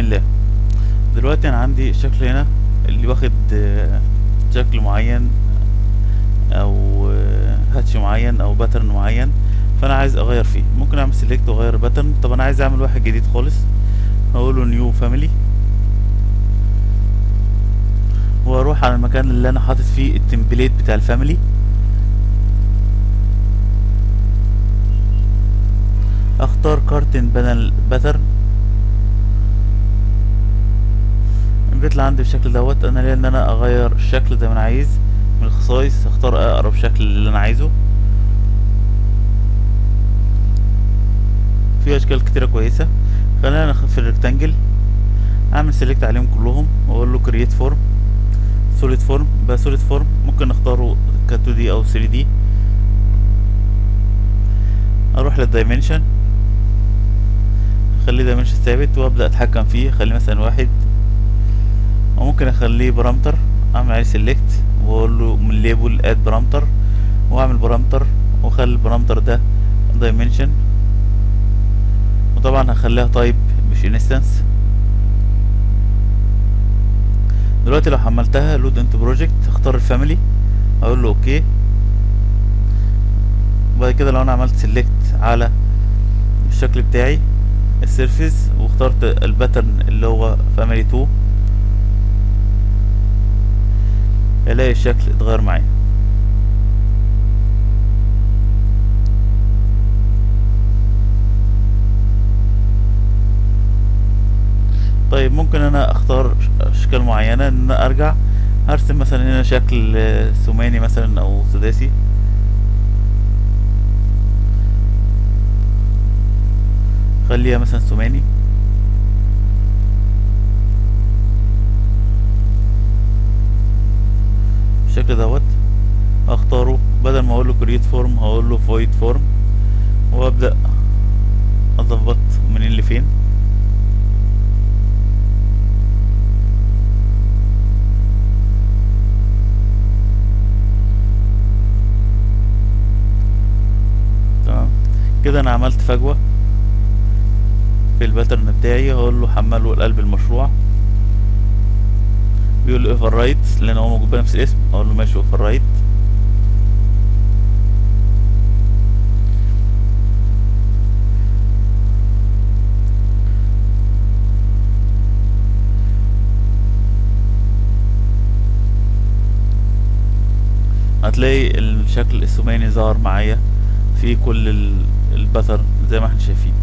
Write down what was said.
الله دلوقتي انا عندي الشكل هنا اللي واخد آه، شكل معين او آه، هاتش معين او باترن معين فانا عايز اغير فيه ممكن اعمل سيلكت واغير باترن طب انا عايز اعمل واحد جديد خالص هقول له نيو فاميلي واروح على المكان اللي انا حاطط فيه التمبليت بتاع الفاميلي اختار كارتن بانل باترن بيطلع عندي بالشكل دوت انا ليا ان انا اغير الشكل زي ما انا عايز من الخصائص اختار اقرب شكل اللي انا عايزه في اشكال كتيره كويسه خلينا نخ- في الريكتانجل اعمل سيلكت عليهم كلهم واقول له كرييت فورم سوليد فورم بقى سوليد فورم ممكن نختاره ك 2 دي او 3 دي اروح للدايمنشن اخليه دايمنشن ثابت وابدا اتحكم فيه اخليه مثلا واحد وممكن اخليه بارامتر اعمل عليه سيلكت واقول له من ليبل اد بارامتر واعمل بارامتر واخلي البارامتر ده دايمنشن وطبعا هخليها تايب مش انستنس دلوقتي لو حملتها لود انت بروجكت اختار الفاميلي اقول له اوكي وبعد كده لو انا عملت سيلكت على الشكل بتاعي السيرفيس واخترت الباترن اللي هو فاميلي 2 الاقي الشكل اتغير معايا طيب ممكن انا اختار ش- اشكال معينه ان انا ارجع ارسم مثلا هنا شكل آه، ثماني مثلا او سداسي خليها مثلا ثماني بالشكل دوت اختاره بدل ما اقول له كرييت فورم هقول له فويد فورم وابدا اظبط منين لفين تمام كده انا عملت فجوه في الباترن بتاعي هقول له حمله القلب المشروع بيقول له اوفر رايت لان هو موجود بنفس الاسم اقول له ماشي اوفر رايت هتلاقي الشكل الثماني ظهر معايا في كل ال- الباترن زي ما احنا شايفين